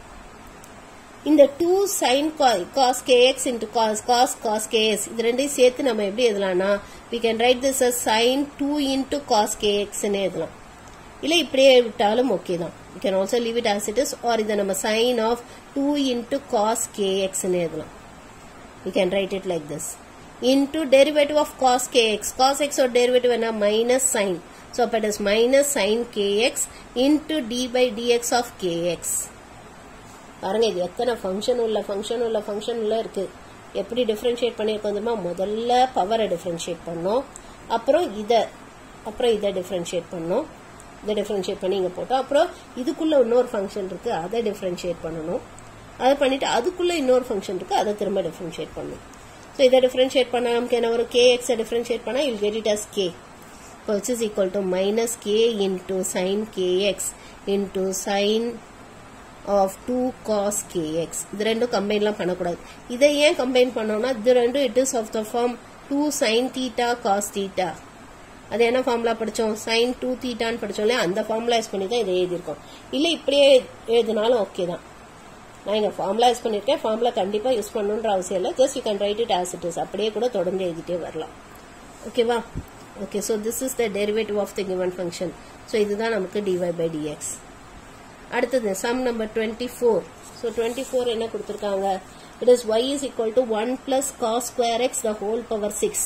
இந்த two sine cos kx into cos cos cos kx இது ரெண்டையும் சேர்த்து நம்ம எப்படி எழுதலாம்னா we can write this as sine two into cos கேஎக்ஸ்னு எழுதலாம் இல்லை இப்படியே விட்டாலும் ஓகே தான் you can also leave it as it is or இதை நம்ம sine of two into cos கேஎக்ஸ்னு எழுதலாம் you can write it like this into derivative of cos kx cos x ஓட டெரிவேட்டிவ் என்ன மைனஸ் சைன் ஸோ அப்போ it is minus sine kx into d by dx of kx பாருங்க இது எத்தனை ஃபங்க்ஷன் உள்ள ஃபங்க்ஷன் உள்ள ஃபங்க்ஷன் உள்ள இருக்கு எப்படி டிஃபரன்ஷியேட் பண்ணியிருக்கோம் தெரியுமா முதல்ல பவரை டிஃபரன்ஷியேட் பண்ணோம் அப்புறம் இதை அப்புறம் இதை டிஃபரன்ஷியேட் பண்ணோம் இதை டிஃபரன்ஷியேட் பண்ணி இங்கே போட்டோம் அப்புறம் இதுக்குள்ள இன்னொரு ஃபங்க்ஷன் இருக்கு அதை டிஃபரன்ஷியேட் பண்ணணும் அதை பண்ணிட்டு அதுக்குள்ள இன்னொரு ஃபங்க்ஷன் இருக்கு அதை திரும்ப டிஃபரன்ஷியேட் பண்ணணும் ஸோ இதை டிஃபரன்ஷியேட் பண்ண நமக்கு என்ன ஒரு கே எக்ஸை டிஃபரன்ஷியேட் பண்ணால் you get it as k which is equal to minus k into sin kx into sin of two cos kx இது ரெண்டும் கம்பைன்லாம் பண்ணக்கூடாது இதை ஏன் கம்பைன் பண்ணோம்னா இது ரெண்டும் it is of the form two sine theta cos theta அது என்ன ஃபார்முலா படித்தோம் சைன் டூ தீட்டான்னு படித்தோம் இல்லையா அந்த ஃபார்முலாஸ் பண்ணி தான் இதை எழுதியிருக்கோம் இல்லை இப்படியே எழுதினாலும் ஓகே தான் நான் இங்கே ஃபார்முலாஸ் பண்ணியிருக்கேன் ஃபார்முலா கண்டிப்பாக யூஸ் பண்ணணுன்ற அவசியம் இல்லை just you can write it as it is அப்படியே கூட தொடர்ந்து எழுதிட்டே வரலாம் ஓகேவா okay so this is the derivative of the given function so இதுதான் நமக்கு டிஒய் பை டிஎக்ஸ் அடுத்தது sum number twenty four so twenty four என்ன கொடுத்துருக்காங்க it is y is equal to one plus cos square x the whole power six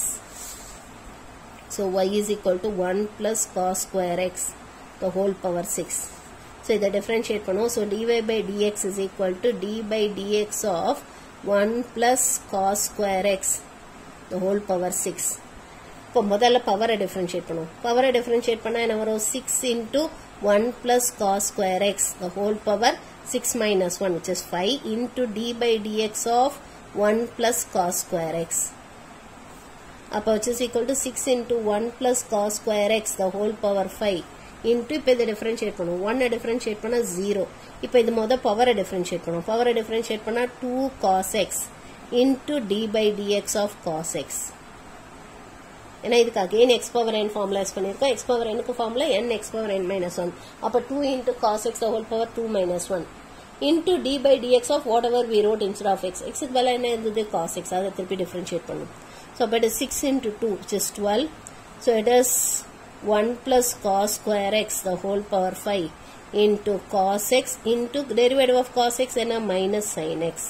so y is equal to one plus cos square x the whole power six so இதை டிஃப்ரென்ஷியேட் பண்ணுவோம் so dy by dx is equal to d by dx of one plus cos square x the whole power six இப்போ முதல்ல பவரை டிஃப்ரென்ஷியேட் பண்ணுவோம் பவரை டிஃப்ரென்ஷியேட் பண்ணால் என்ன வரும் six into 1 plus cos square x the whole power 6 minus 1 which is 5 into d by dx of 1 plus cos square x அப்போ which is equal to 6 into 1 plus cos square x the whole power 5 into இப்போ இதை டிஃபரன்ஷியேட் பண்ணுவோம் ஒன்னை டிஃபரன்ஷியேட் பண்ணால் ஜீரோ இப்போ இது மொதல் பவரை டிஃபரன்ஷியேட் பண்ணுவோம் பவரை டிஃபரன்ஷியேட் பண்ணால் two cos x into d by dx of cos x ஏன்னா இதுக்கு again x power n formulas பண்ணியிருக்கோம் எக்ஸ் பவர் எனுக்கு formula n x power n minus one அப்போ two into cos x whole power two minus one into d by dx of whatever we wrote instead of x எக்ஸுக்கு வேலை என்ன இருந்தது காஸ் எக்ஸ் அதை திருப்பி டிஃபரன்ஷியேட் பண்ணும் ஸோ அப்போ it is six into two which is twelve so it is one plus cos square x the whole power five into cos x into derivative of cos x என்ன minus sine x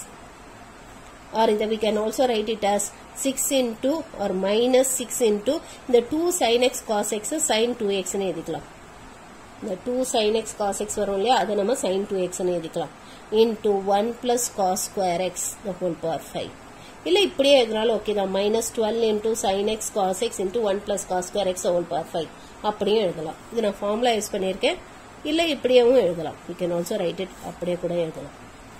or either we can also write it as 6 into or minus 6 into the 2 sin x cos x sin 2x னு எழுதிக்கலாம் இந்த 2 sin x cos x வரும் இல்லையா அதை நம்ம sin 2x னு எழுதிக்கலாம் into 1 plus cos square x the whole power 5 இல்ல இப்படியே எழுதினாலும் ஓகே தான் minus twelve into sine x cos x into one plus cos square x whole power five அப்படியும் எழுதலாம் இது நான் ஃபார்முலா யூஸ் பண்ணியிருக்கேன் இல்லை இப்படியேவும் எழுதலாம் you can also write it அப்படியே கூட எழுதலாம்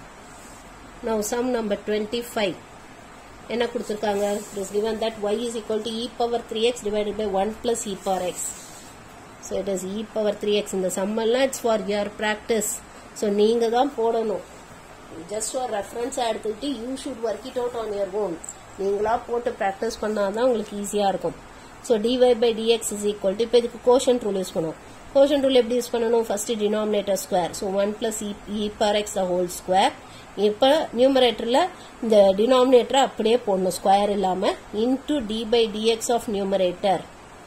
now sum number 25 என்ன கொடுத்திருக்காங்க it is given that y is equal to e power 3x divided by 1 plus e power x so it is e power 3x இந்த sum எல்லாம் it's for your practice so நீங்க தான் போடணும் just for reference எடுத்துக்கிட்டு you should work it out on your own நீங்களா போட்டு practice பண்ணாதான் உங்களுக்கு ஈஸியா இருக்கும் so dy by dx is equal to இப்போ இதுக்கு quotient rule யூஸ் பண்ணுவோம் quotient rule எப்படி யூஸ் பண்ணணும் first denominator square so 1 plus e, e power x the whole square இப்போ நியூமரேட்டரில் இந்த டினாமினேட்டரை அப்படியே போடணும் ஸ்கொயர் இல்லாமல் into d by dx of numerator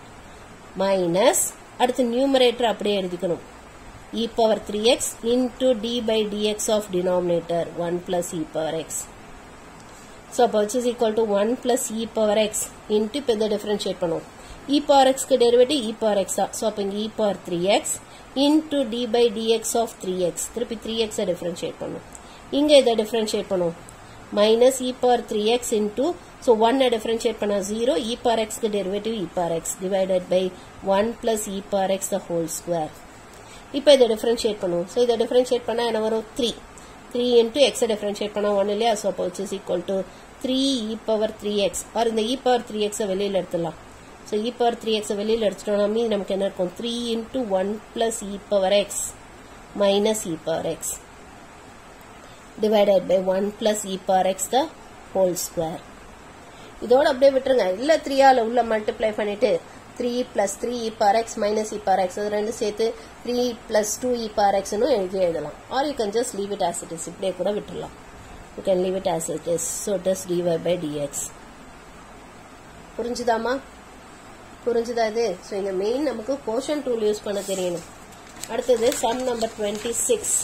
minus அடுத்து நியூமரேட்டர் அப்படியே எழுதிக்கணும் e power three x into d by dx of denominator one plus e power x so அப்போ which is equal to one plus e power x into இப்போ இதை டிஃபரன்ஷியேட் பண்ணுவோம் இ பவர் எக்ஸ்க்கு டெரிவேட்டிவ் இ பவர் எக்ஸ் தான் ஸோ அப்போ இங்கே e power three x into d by dx of three x திருப்பி த்ரீ எக்ஸை டிஃபரன்ஷியேட் பண்ணும் இங்க இதை டிஃபரன்ஷியேட் பண்ணுவோம் minus e power three x into so ஒன்னை டிஃபரன்ஷியேட் பண்ணா ஜீரோ இ பவர் எக்ஸ்க்கு derivative e power x divided by one plus e power x the whole square இப்போ இதை டிஃபரன்ஷியேட் பண்ணுவோம் ஸோ இதை டிஃபரன்ஷியேட் பண்ணால் என்ன வரும் த்ரீ த்ரீ இன்ட்டு எக்ஸை டிஃபரன்ஷியேட் பண்ணால் ஒன் இல்லையா ஸோ அப்போ which is equal to three e power three x or இந்த இ பவர் த்ரீ எக்ஸை வெளியில் எடுத்துடலாம் ஸோ இ பவர் த்ரீ எக்ஸை வெளியில் எடுத்துட்டோம்னா மீதி நமக்கு என்ன இருக்கும் three into one plus e power x minus e power x divided by 1 plus e power x the whole square. இதோட அப்படியே விட்டுருங்க இல்ல த்ரீயால உள்ள மல்டிப்ளை பண்ணிட்டு three plus three e power x minus e power x அது ரெண்டு சேர்த்து three plus two e power எக்ஸ்னு எழுதி எழுதலாம் or you can just leave it as it is இப்படியே கூட விட்டுடலாம் you can leave it as it is so thus dy by dx புரிஞ்சுதாமா புரிஞ்சுதா இது ஸோ இந்த மெயின் நமக்கு கோஷன் டூல் யூஸ் பண்ண தெரியணும் அடுத்தது sum number twenty six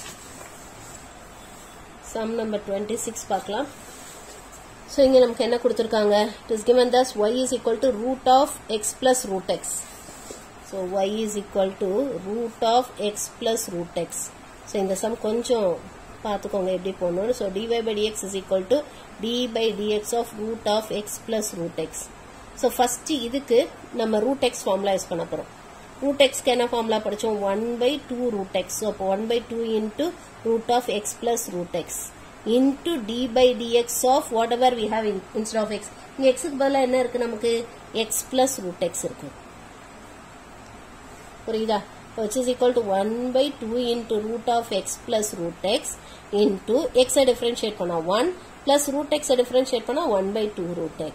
sum number twenty six பார்க்கலாம் ஸோ இங்கே நமக்கு என்ன கொடுத்துருக்காங்க it is given thus y is equal to root of x plus root x so y is equal to root of x plus root x so இந்த சம் கொஞ்சம் பார்த்துக்கோங்க எப்படி போகணும்னு so dy by dx is equal to d by dx of root of x plus root x so first இதுக்கு நம்ம ரூட் எக்ஸ் ஃபார்முலா யூஸ் பண்ண போகிறோம் ரூட் எக்ஸ்க்கு என்ன ஃபார்முலா படித்தோம் one by two root x so அப்போ one by two into root of x plus root x into d by dx of whatever we have in, instead of x இங்க x க்கு பதிலா என்ன இருக்கு நமக்கு x plus root x இருக்கு புரியுதா which is equal to 1 by 2 into root of x plus root x into x I differentiate பண்ணா 1 plus root x ஐ differentiate பண்ணா 1 by 2 root x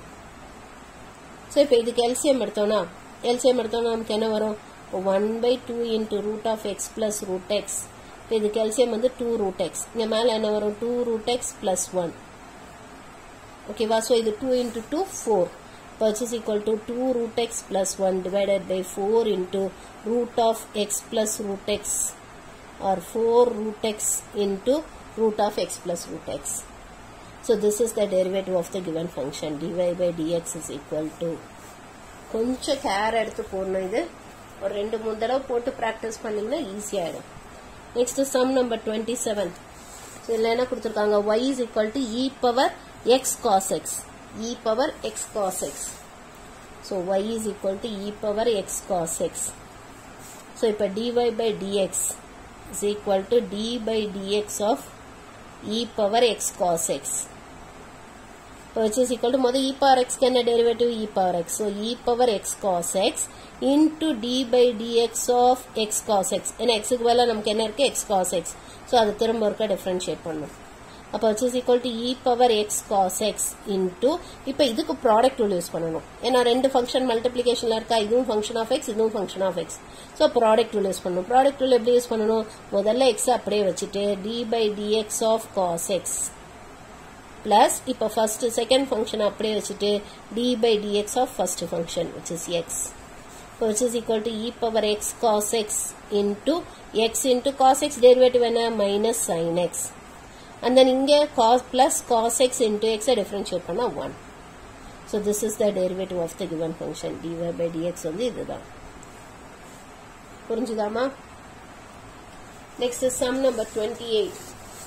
so இப்போ இதுக்கு LCM எடுத்தோம்னா LCM எடுத்தோம்னா நமக்கு என்ன வரும் 1 by 2 into root of x plus root x இப்போ இதுக்கு எல்சிஎம் வந்து டூ ரூட் எக்ஸ் இங்கே மேலே என்ன வரும் two root x plus one ஓகேவா ஸோ இது two into two four purchase equal to two root x plus one divided by four into root of x plus root x or four root x into root of x plus root x so this is the derivative of the given function dy by dx is equal to கொஞ்சம் கேர் எடுத்து போடணும் இது ஒரு ரெண்டு மூணு தடவை போட்டு ப்ராக்டிஸ் பண்ணிங்கன்னா ஈஸியாகிடும் next sum number twenty seven இதில் என்ன கொடுத்துருக்காங்க y is equal to e power x cos x e power x cos x so y is equal to e power x cos x so இப்போ dy by dx is equal to d by dx of e power x cos x which is equal to மொதல் e power x என்ன derivative e power x so e power x cos x into d by dx of x cos x ஏன்னா x க்கு பதிலா நமக்கு என்ன இருக்கு x cos x so அது திரும்ப ஒருக்கா differentiate பண்ணும் அப்போ which is equal to e power x cos x into இப்போ இதுக்கு ப்ராடக்ட் ரூல் யூஸ் பண்ணணும் ஏன்னா ரெண்டு ஃபங்க்ஷன் மல்டிப்ளிகேஷன்ல இருக்கா இதுவும் ஃபங்க்ஷன் ஆஃப் எக்ஸ் இதுவும் function of x so product rule use பண்ணணும் ப்ராடக்ட் ரூல் எப்படி யூஸ் பண்ணணும் முதல்ல எக்ஸ் அப்படியே வச்சுட்டு d by dx of cos x plus இப்போ ஃபர்ஸ்ட் செகண்ட் ஃபங்க்ஷன் அப்படியே வச்சுட்டு d by dx of first function which is x which is equal to e power x cos x into x into cos x derivative என்ன minus sin x and then இங்க cos plus cos x into x differentiate பண்ணா 1 so this is the derivative of the given function dy by dx வந்து இதுதான் புரிஞ்சுதாமா next is sum number 28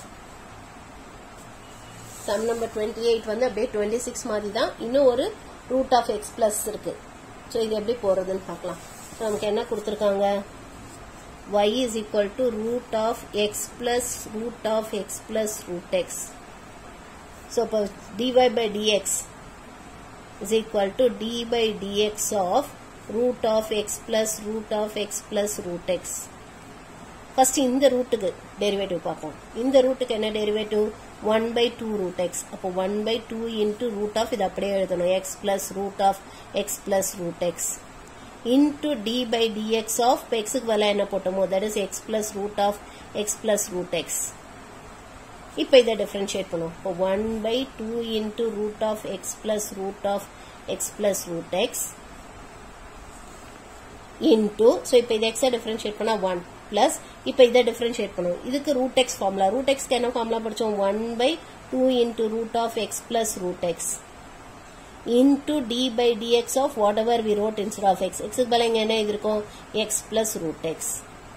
sum number 28 வந்து அப்படியே 26 மாதிரி தான் இன்னும் ஒரு root of x plus இருக்கு ஸோ இது எப்படி போகிறதுன்னு பார்க்கலாம் நமக்கு என்ன கொடுத்துருக்காங்க y is equal to root of x plus root of x plus root x. So, இப்போ dy by dx is equal to d by dx of root of x plus root of x plus root x. First இந்த ரூட்டுக்கு டெரிவேட்டிவ் பார்ப்போம் இந்த ரூட்டுக்கு என்ன derivative one by two root x அப்போ one by two into root of இது அப்படியே எழுதணும் x plus root of x plus root x into d by dx of எக்ஸுக்கு வேலை என்ன போட்டோமோ that is x plus root of x plus root x இப்போ இதை டிஃபரன்ஷியேட் பண்ணுவோம் இப்போ one by two into root of x plus root of x plus root x into so இப்போ இது எக்ஸை டிஃபரன்ஷியேட் பண்ணால் ஒன் பிளஸ் இப்போ இதை டிஃபரன்ஷியேட் பண்ணுவோம் இதுக்கு ரூட் எக்ஸ் ஃபார்முலா ரூட் எக்ஸ்க்கு என்ன ஃபார்முலா படித்தோம் one by two into root of x plus root x into d by dx of whatever we wrote instead of x எக்ஸுக்கு பதில் இங்கே என்ன இருக்கும் எக்ஸ் பிளஸ் ரூட் எக்ஸ்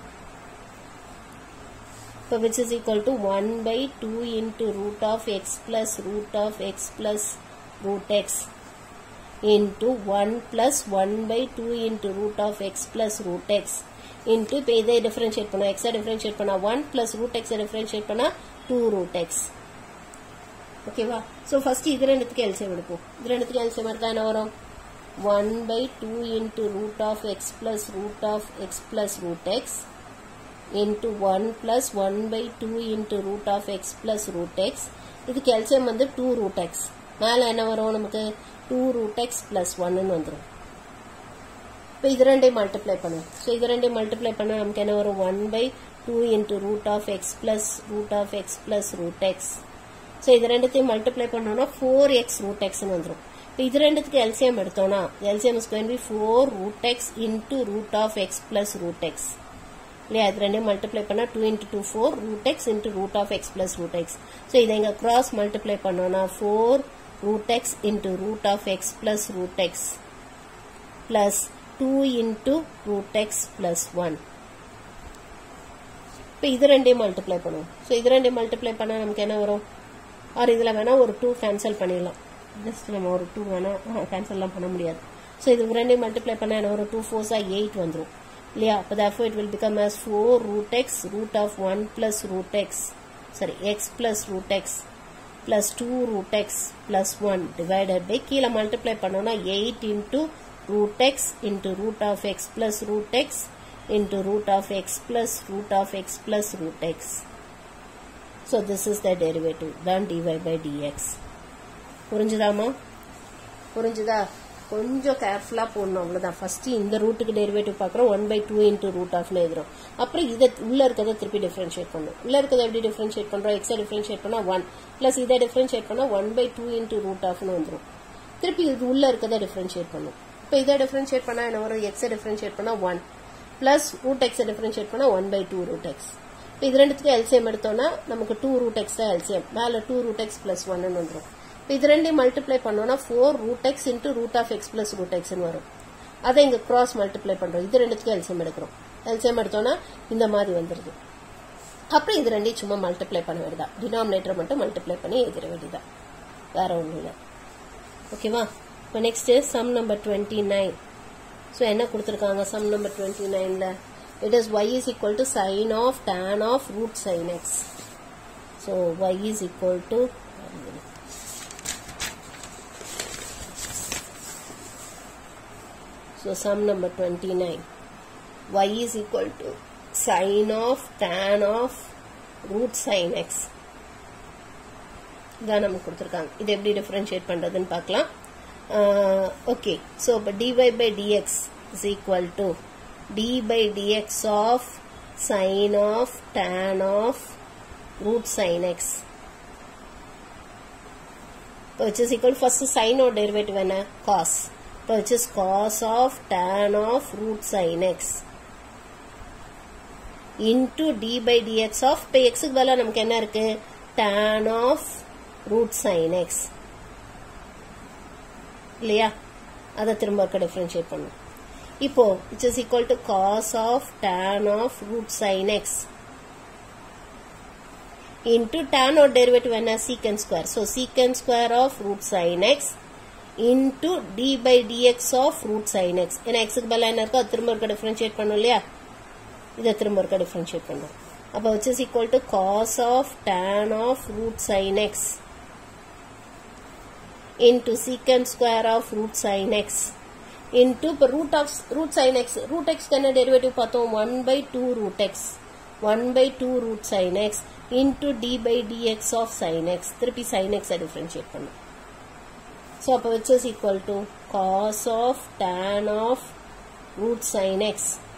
இப்போ which is equal to one by two into root of x plus root of x plus root x into 1 plus 1 by 2 into root of x plus root x into இப்போ இதை டிஃபரன்ஷியேட் பண்ணா எக்ஸை டிஃபரன்ஷியேட் பண்ணா ஒன் பிளஸ் ரூட் எக்ஸை டிஃபரன்ஷியேட் பண்ணா டூ ரூட் எக்ஸ் ஓகேவா ஸோ ஃபர்ஸ்ட் இது ரெண்டுத்துக்கு எல்சியம் எடுப்போம் இது ரெண்டுத்துக்கு எல்சியம் எடுத்தா என்ன வரும் one by two into root of x plus root of x plus root x into one plus one by two into root of x plus root x இதுக்கு எல்சியம் வந்து டூ ரூட் எக்ஸ் மேலே என்ன வரும் நமக்கு டூ ரூட் எக்ஸ் பிளஸ் ஒன்னு வந்துடும் இப்போ இது ரெண்டையும் மல்டிப்ளை பண்ணும் ஸோ இது ரெண்டையும் மல்டிப்ளை பண்ணால் நமக்கு என்ன வரும் one by two into root of x plus root of x plus root x so இது ரெண்டுத்தையும் மல்டிப்ளை பண்ணோம்னா ஃபோர் எக்ஸ் ரூட் எக்ஸ்னு வந்துடும் இப்போ இது ரெண்டுத்துக்கு எல்சிஎம் எடுத்தோம்னா LCM is going be four root x into root of x plus root x இல்லையா அது ரெண்டையும் மல்டிப்ளை பண்ணால் two into two four root x into root of x plus root x so இதை இங்கே கிராஸ் மல்டிப்ளை பண்ணோம்னா four root x into root of x plus root x plus 2 into root x plus 1 இப்போ இது ரெண்டையும் மல்டிப்ளை பண்ணுவோம் ஸோ இது ரெண்டையும் மல்டிப்ளை பண்ணால் நமக்கு என்ன வரும் ஆர் இதில் வேணால் ஒரு டூ கேன்சல் பண்ணிடலாம் ஜஸ்ட் நம்ம ஒரு டூ வேணால் கேன்சல்லாம் பண்ண முடியாது ஸோ இது ரெண்டையும் மல்டிப்ளை பண்ணால் என்ன வரும் டூ ஃபோர்ஸாக எயிட் வந்துடும் இல்லையா அப்போ therefore it will become as 4 root x root of 1 plus root x sorry x plus root x plus 2 root x plus 1 divided by கீழே multiply பண்ணோம்னா 8 into root x into root of x plus root x into root of x plus root of x plus root x. So this is the derivative then dy by dx. புரிஞ்சுதாமா புரிஞ்சுதா கொஞ்சம் கேர்ஃபுல்லாக போடணும் அவ்வளோதான் ஃபர்ஸ்ட் இந்த ரூட்டுக்கு டெரிவேட்டிவ் பார்க்குறோம் one by two into root ஆஃப்னு எழுதுறோம் அப்புறம் இதை உள்ள இருக்கிறத திருப்பி டிஃபரன்ஷியேட் பண்ணும் உள்ள இருக்கிறத எப்படி டிஃபரன்ஷியேட் பண்ணுறோம் எக்ஸை டிஃபரன்ஷியேட் பண்ணால் ஒன் ப்ளஸ் இதை டிஃபரன்ஷியேட் பண்ணால் one by two into root ஆஃப்னு வந்துடும் திருப்பி இது உள்ள இருக்கிறத டிஃபரன்ஷியேட் பண்ணும் இப்போ இதை டிஃபரன்ஷியேட் பண்ணால் என்ன வரும் எக்ஸை டிஃபரன்ஷியேட் பண்ணால் ஒன் ப்ளஸ் ரூட் எக்ஸை டிஃபரன்ஷியேட் பண்ணால் one by two root x இப்போ இது ரெண்டுத்துக்கு எல்சிஎம் எடுத்தோம்னா நமக்கு டூ ரூட் எக்ஸ் தான் எல்சிஎம் மேலே டூ ரூட் எக்ஸ் ப்ளஸ் ஒன்னு வந்துடும் இப்போ இது ரெண்டையும் மல்டிப்ளை பண்ணோம்னா four root x into root of x plus root எக்ஸ்னு வரும் அதை இங்க கிராஸ் மல்டிப்ளை பண்றோம் இது ரெண்டுத்துக்கும் எல்சியம் எடுக்கிறோம் எல்சியம் எடுத்தோம்னா இந்த மாதிரி வந்துருது அப்புறம் இது ரெண்டையும் சும்மா மல்டிப்ளை பண்ண வேண்டியதா டினாமினேட்டரை மட்டும் மல்டிப்ளை பண்ணி எழுதிட வேண்டியதா வேற ஒன்றும் இல்லை ஓகேவா இப்போ next sum number twenty nine so என்ன கொடுத்துருக்காங்க சம் நம்பர் டுவெண்ட்டி நைனில் it is y is equal to sine of tan of root sine x so y is equal to So sum number 29. y is equal to sine of tan of root sin x. இதான் நமக்கு கொடுத்துருக்காங்க இது எப்படி டிஃபரன்ஷியேட் பண்ணுறதுன்னு பார்க்கலாம் ஓகே ஸோ இப்போ dy by dx is equal to d by dx of sine of tan of root sine x which is equal first sin or derivative என்ன cos which is cos of tan of root sin x into d by dx of இப்போ x க்கு பதிலா நமக்கு என்ன இருக்கு tan of root sin x இல்லையா அதை திரும்ப இருக்க டிஃபரன்ஷியேட் பண்ணும் இப்போ which is equal to cos of tan of root sin x into tan or derivative என்ன secant square so secant square of root sin x into d by dx of root sin x ஏன்னா x க்கு பதிலா என்ன இருக்கோ அது திரும்ப இருக்க டிஃபரன்ஷியேட் பண்ணும் இல்லையா இதை திரும்ப இருக்க டிஃபரன்ஷியேட் பண்ணும் அப்போ which is equal to cos of tan of root sin x into secant square of root sin x into இப்போ root of root sin x root x க்கு என்ன டெரிவேட்டிவ் பார்த்தோம் 1 by 2 root x 1 by 2 root sin x into d by dx of sin x திருப்பி sin x differentiate பண்ணும் so அப்போ which is equal to cos of tan of root sin x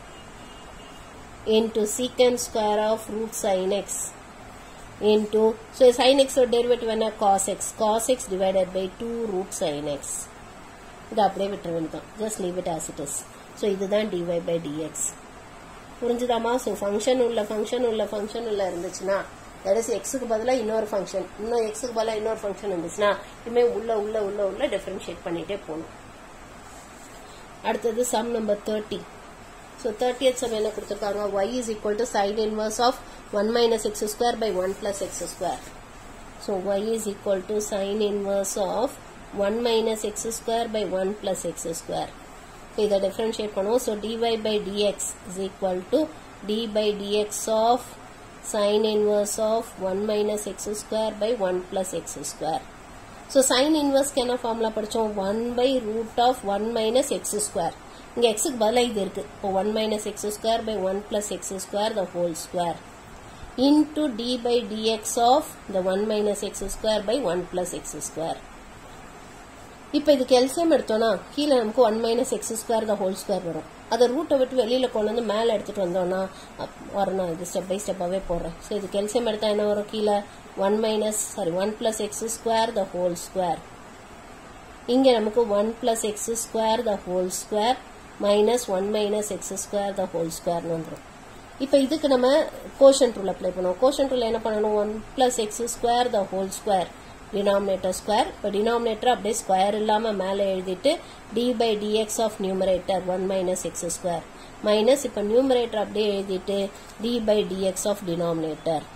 into secant square of root sin x into so sin x or derivative என்ன cos x cos x divided by 2 root sin x இது அப்படியே விட்டுற வேண்டியதான் just leave it as it is so இதுதான் dy by dx புரிஞ்சுதாமா ஸோ ஃபங்க்ஷன் உள்ள ஃபங்க்ஷன் உள்ள ஃபங்க்ஷன் உள்ள இருந்துச்சுன்னா தட் இஸ் எக்ஸுக்கு பதிலாக இன்னொரு ஃபங்க்ஷன் இன்னும் எக்ஸுக்கு பதிலாக இன்னொரு ஃபங்க்ஷன் இருந்துச்சுன்னா இனிமேல் உள்ள உள்ள உள்ள உள்ள டிஃபரன்ஷியேட் பண்ணிட்டே போகணும் அடுத்தது சம் நம்பர் தேர்ட்டி ஸோ தேர்ட்டியத் சம் என்ன கொடுத்துருக்காங்க y is equal to sine inverse of one minus x square by one plus x square so y is equal to sine inverse of one minus x square by one plus x square இதை டிஃபரன்ஷியேட் பண்ணுவோம் so dy by dx is equal to d by dx of sine inverse of one minus x square by one plus x square so sine இன்வர்ஸ்க்கு என்ன ஃபார்முலா படித்தோம் one by root of one minus x square இங்கே எக்ஸுக்கு பதிலாக இது இருக்கு இப்போ one minus x square by one plus x square the whole square into d by dx of the 1 minus x square by 1 plus x square. இப்போ இதுக்கு எல்சியம் எடுத்தோம்னா கீழே நமக்கு one minus x square the whole square வரும் அதை ரூட்டை விட்டு வெளியில் கொண்டு வந்து மேலே எடுத்துகிட்டு வந்தோம்னா வரணும் இது ஸ்டெப் பை ஸ்டெப்பாகவே போடுறேன் ஸோ இதுக்கு எல்சியம் எடுத்தால் என்ன வரும் கீழே one minus sorry one plus x square the whole square இங்கே நமக்கு one plus x square the whole square minus one minus x square the whole ஸ்கொயர்னு வந்துடும் இப்போ இதுக்கு நம்ம கோஷன் ரூல் அப்ளை பண்ணுவோம் கோஷன் ரூல் என்ன பண்ணணும் one plus x square the whole square denominator square இப்போ டினாமினேட்டர் அப்படியே ஸ்கொயர் இல்லாமல் மேலே எழுதிட்டு d by dx of numerator one minus x square minus இப்போ நியூமரேட்டர் அப்படியே எழுதிட்டு d by dx of denominator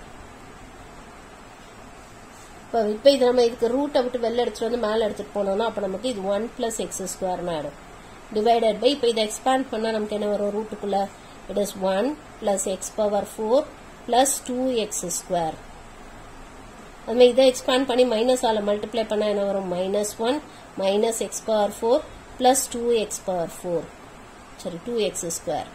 இப்போ இப்போ இது நம்ம இதுக்கு ரூட்டை விட்டு வெளில எடுத்துட்டு வந்து மேலே எடுத்துட்டு போனோம்னா அப்போ நமக்கு இது ஒன் பிளஸ் எக்ஸ் ஸ்கொயர்னு ஆயிடும் டிவைடட் பை இப்போ இதை எக்ஸ்பேண்ட் பண்ணால் நமக்கு என்ன வரும் ரூட்டுக்குள்ள it is 1 plus x power 4 plus 2x square அதுமாதிரி இதை எக்ஸ்பேண்ட் பண்ணி மைனஸ் ஆல மல்டிப்ளை பண்ணா என்ன வரும் minus one minus x power four plus two x power four சரி டூ எக்ஸ் ஸ்கொயர்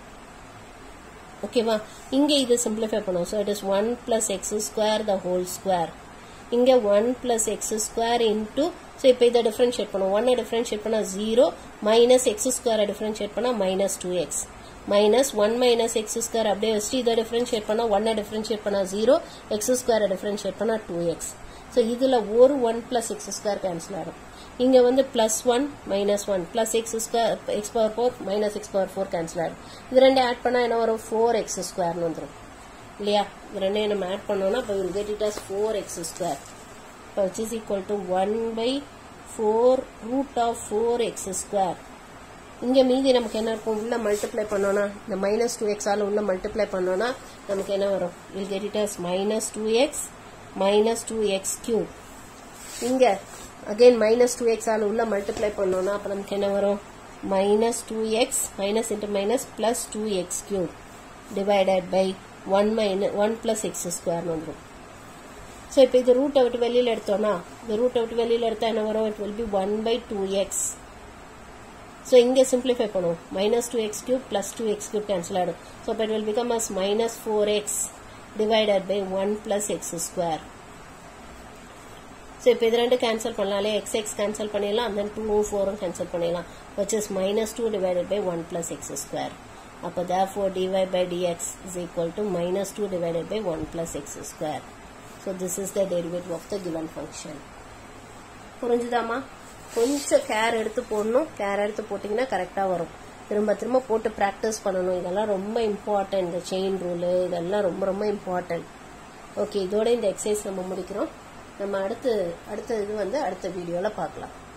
ஓகேவா இங்கே இது சிம்பிளிஃபை பண்ணுவோம் so it is one plus x square the whole square இங்கே one plus x square into so இப்போ இதை டிஃபரன்ஷியேட் பண்ணுவோம் ஒன்னை டிஃபரன்ஷியேட் பண்ணால் ஜீரோ மைனஸ் எக்ஸ் ஸ்கொயரை டிஃபரன்ஷியேட் பண்ணால் minus two x minus one minus x square அப்படியே வச்சுட்டு இதை டிஃபரன்ஷியேட் பண்ணால் ஒன்னை டிஃபரன்ஷியேட் பண்ணால் ஜீரோ எக்ஸ் ஸ்கொயரை டிஃபரன்ஷியேட் பண்ணால் டூ எக்ஸ் ஸோ இதில் ஒரு one plus x square cancel ஆகும் இங்கே வந்து plus one minus one plus x square x power four minus x power four cancel ஆகும் இது ரெண்டு ஆட் பண்ணால் என்ன வரும் ஃபோர் எக்ஸ் ஸ்கொயர்னு வந்துடும் இல்லையா இது ரெண்டையும் நம்ம ஆட் பண்ணோம்னா இப்போ will get it as four x square இப்போ which is equal to one by four root of four x square இங்கே மீதி நமக்கு என்ன இருக்கும் உள்ள மல்டிப்ளை பண்ணோன்னா இந்த மைனஸ் டூ எக்ஸால் உள்ள மல்டிப்ளை பண்ணோன்னா நமக்கு என்ன வரும் will get it as minus two x minus two x cube இங்கே அகைன் மைனஸ் டூ எக்ஸால் உள்ள மல்டிப்ளை பண்ணோன்னா அப்போ நமக்கு என்ன வரும் minus two x minus into minus plus two x cube divided by one minus one plus x ஸ்கொயர்னு வந்துடும் ஸோ இப்போ இது ரூட்டை விட்டு வெளியில் எடுத்தோம்னா இந்த ரூட்டை விட்டு வெளியில் எடுத்தால் என்ன வரும் it will be one by two x so இங்கே சிம்பிளிஃபை பண்ணுவோம் minus two x cube plus two x cube cancel ஆகிடும் ஸோ இப்போ it will become as minus four x divided by one plus x square so இப்போ இது ரெண்டு கேன்சல் பண்ணலாலே எக்ஸ் எக்ஸ் கேன்சல் பண்ணிடலாம் தென் டூ ஃபோரும் கேன்சல் பண்ணிடலாம் which is minus two divided by one plus x square அப்போ therefore dy by dx is equal to minus two divided by one plus x square so this is the derivative of the given function புரிஞ்சுதாமா கொஞ்சம் கேர் எடுத்து போடணும் கேர் எடுத்து போட்டிங்கன்னா கரெக்டாக வரும் திரும்ப திரும்ப போட்டு ப்ராக்டிஸ் பண்ணணும் இதெல்லாம் ரொம்ப இம்பார்ட்டன்ட் இந்த செயின் ரூலு இதெல்லாம் ரொம்ப ரொம்ப இம்பார்ட்டன்ட் ஓகே இதோட இந்த எக்ஸசைஸ் நம்ம முடிக்கிறோம் நம்ம அடுத்து அடுத்த இது வந்து அடுத்த வீடியோவில் பார்க்கலாம்